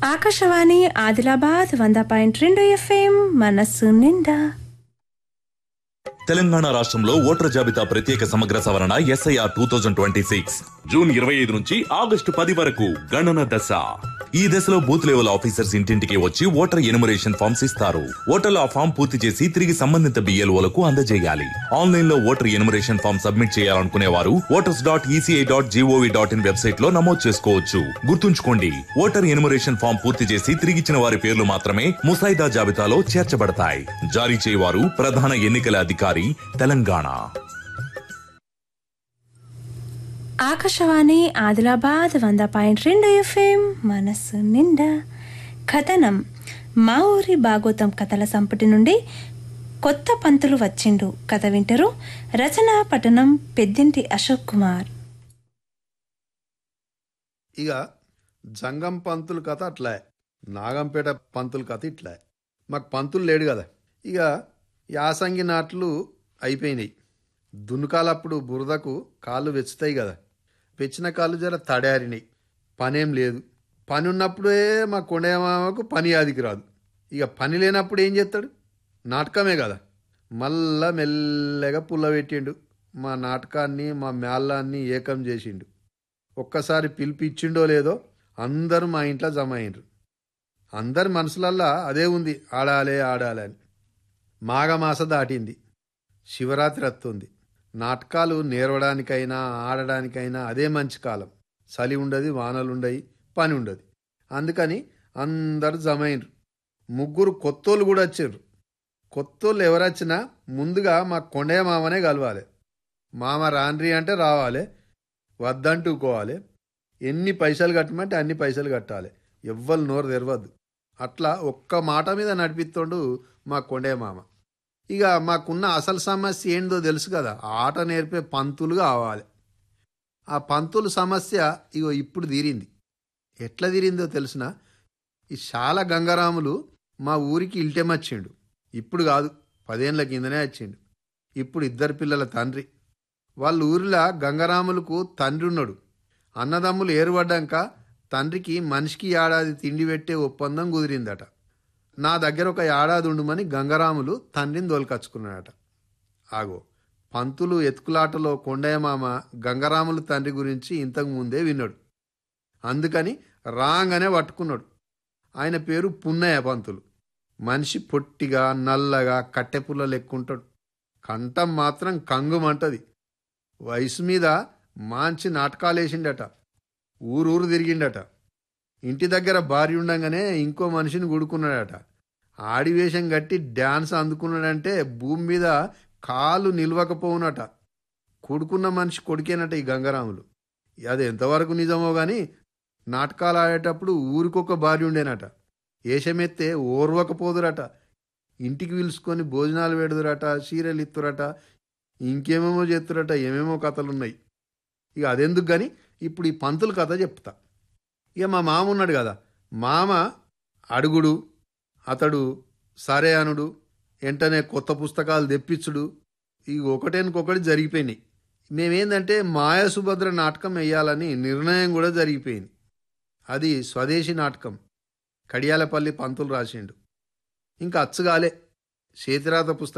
ఆకాశవాణి ఆదిలాబాద్ వంద పాయింట్ రెండు ఎఫ్ఎం మనస్సు నిండా తెలంగాణ రాష్ట్రంలో ఓటర్ జాబితా ప్రత్యేక సమగ్ర సవరణ SIR two thousand twenty six June ఇరవై ఐదు నుంచి ఆగస్టు పది వరకు గణన దశ ఈ దశలో బూత్ లెవెల్ ఆఫీసర్స్ ఇంటింటికి వచ్చి ఓటర్ ఎనుమరేషన్ ఫామ్స్ ఇస్తారు ఓటర్లు ఆ ఫామ్ పూర్తి చేసి తిరిగి సంబంధిత బిఎల్ఓలకు అందజేయాలి ఆన్లైన్ లో ఓటర్ ఎనుమరేషన్ ఫామ్ సబ్మిట్ చేయాలనుకునే వారు voters dot ECI dot gov dot in website లో నమోదు చేసుకోవచ్చు గుర్తుంచుకోండి ఓటర్ ఎనుమరేషన్ ఫామ్ పూర్తి చేసి తిరిగిచ్చిన వారి పేర్లు మాత్రమే ముసాయిదా జాబితాలో చేర్చబడతాయి జారీ చేయవారు ప్రధాన ఎన్నికల అధికారి తెలంగాణ ఆకాశవాణి ఆదిలాబాద్ వంద పాయింట్ రెండు ఎఫ్ఎం మనస్సు నిండా కథనం మా ఊరి భాగోతం కథల సంపుటి నుండి కొత్త పంతులు వచ్చిండు కథ వింటరు రచన పఠనం పెద్దింటి అశోక్ కుమార్ ఇక జంగం పంతుల కథ అట్లా నాగంపేట పంతుల కథ ఇట్లా మాకు పంతులు లేడు కదా ఇక యాసంగి నాట్లు అయిపోయినాయి దున్నుకాలప్పుడు బురదకు కాళ్ళు వెచ్చుతాయి కదా పెచ్చిన కాళ్ళు జర తడారినాయి పనేం లేదు పని ఉన్నప్పుడే మా కొండమామకు పని ఆదికి రాదు ఇక పని లేనప్పుడు ఏం చేస్తాడు నాటకమే కదా మళ్ళా మెల్లగా పుల్ల పెట్టిండు మా నాటకాన్ని మా మేళాన్ని ఏకం చేసిండు ఒక్కసారి పిలిపిచ్చిండో లేదో అందరూ మా ఇంట్లో జమ అయ్యిండ్రు అందరి మనసులల్లా అదే ఉంది ఆడాలే ఆడాలి అని మాఘమాస దాటింది శివరాత్రి వస్తుంది నాటకాలు నేర్వడానికైనా ఆడడానికైనా అదే మంచి కాలం చలి ఉండదు వానలుండయి పని ఉండదు అందుకని అందరు జమైండ్రు ముగ్గురు కొత్తోళ్ళు కూడా వచ్చారు కొత్తోళ్ళు ఎవరొచ్చినా ముందుగా మా కొండయ్య మామనే కలవాలి మామ రాన్రి అంటే రావాలి వద్దంటూకోవాలి ఎన్ని పైసలు కట్టమంటే అన్ని పైసలు కట్టాలి ఎవ్వరు నోరు తెరవద్దు అట్లా ఒక్క మాట మీద నడిపిస్తుండు మా కొండయ్య మామ ఇక మాకున్న అసలు సమస్య ఏందో తెలుసు కదా ఆట నేర్పే పంతులు కావాలి ఆ పంతులు సమస్య ఇగో ఇప్పుడు తీరింది ఎట్లా తీరిందో తెలిసిన ఈ శాల గంగారాములు మా ఊరికి ఇల్టెమచ్చిండు ఇప్పుడు కాదు పదేళ్ల కిందనే వచ్చిండు ఇప్పుడు ఇద్దరు పిల్లల తండ్రి వాళ్ళ ఊరిలో గంగరాములకు తండ్రి ఉన్నాడు అన్నదమ్ములు ఏరుపడ్డాక తండ్రికి మనిషికి ఏడాది తిండి పెట్టే ఒప్పందం కుదిరిందట నా దగ్గర ఒక ఏడాది ఉండుమని గంగరాములు తండ్రిని దోలుకచ్చుకున్నాడట ఆగో పంతులు ఎత్తుకులాటలో కొండయ్య మామ గంగరాములు తండ్రి గురించి ఇంతకు ముందే విన్నాడు అందుకని రాగానే పట్టుకున్నాడు ఆయన పేరు పున్నయ్య పంతులు మనిషి పొట్టిగా నల్లగా కట్టెపుల్ల లెక్కుంటాడు కంఠం మాత్రం కంగుమంటది వయసు మీద మాంచి నాటకాలేసిండట ఊరూరు తిరిగిండట ఇంటి దగ్గర భార్య ఉండంగానే ఇంకో మనిషిని గుడుకున్నాడట ఆడివేషం కట్టి డ్యాన్స్ అందుకున్నాడంటే భూమి మీద కాలు నిలవకపోవునట కొడుకున్న మనిషి కొడుకేనట ఈ గంగరాములు అది ఎంతవరకు నిజమో గాని నాటకాలు ఆడేటప్పుడు ఊరికొక భార్య ఉండేనట ఏషమెత్తే ఓర్వకపోదురట ఇంటికి పిలుచుకొని భోజనాలు పెడుదురట చీరలు ఇత్తురట ఇంకేమేమో చేస్తురట ఏమేమో కథలున్నాయి ఇక అదెందుకు కానీ ఇప్పుడు ఈ పంతుల కథ చెప్తా ఇక మా మామ ఉన్నాడు కదా మామ అడుగుడు అతడు సరే అనుడు వెంటనే కొత్త పుస్తకాలు తెప్పించుడు ఇక ఒకటేనుకొకటి జరిగిపోయినాయి మేమేందంటే మాయా సుభద్ర నాటకం వేయాలని నిర్ణయం కూడా జరిగిపోయింది అది స్వదేశీ నాటకం కడియాలపల్లి పంతులు రాసిండు ఇంకా అచ్చుగాలే చేతిరాత పుస్తకం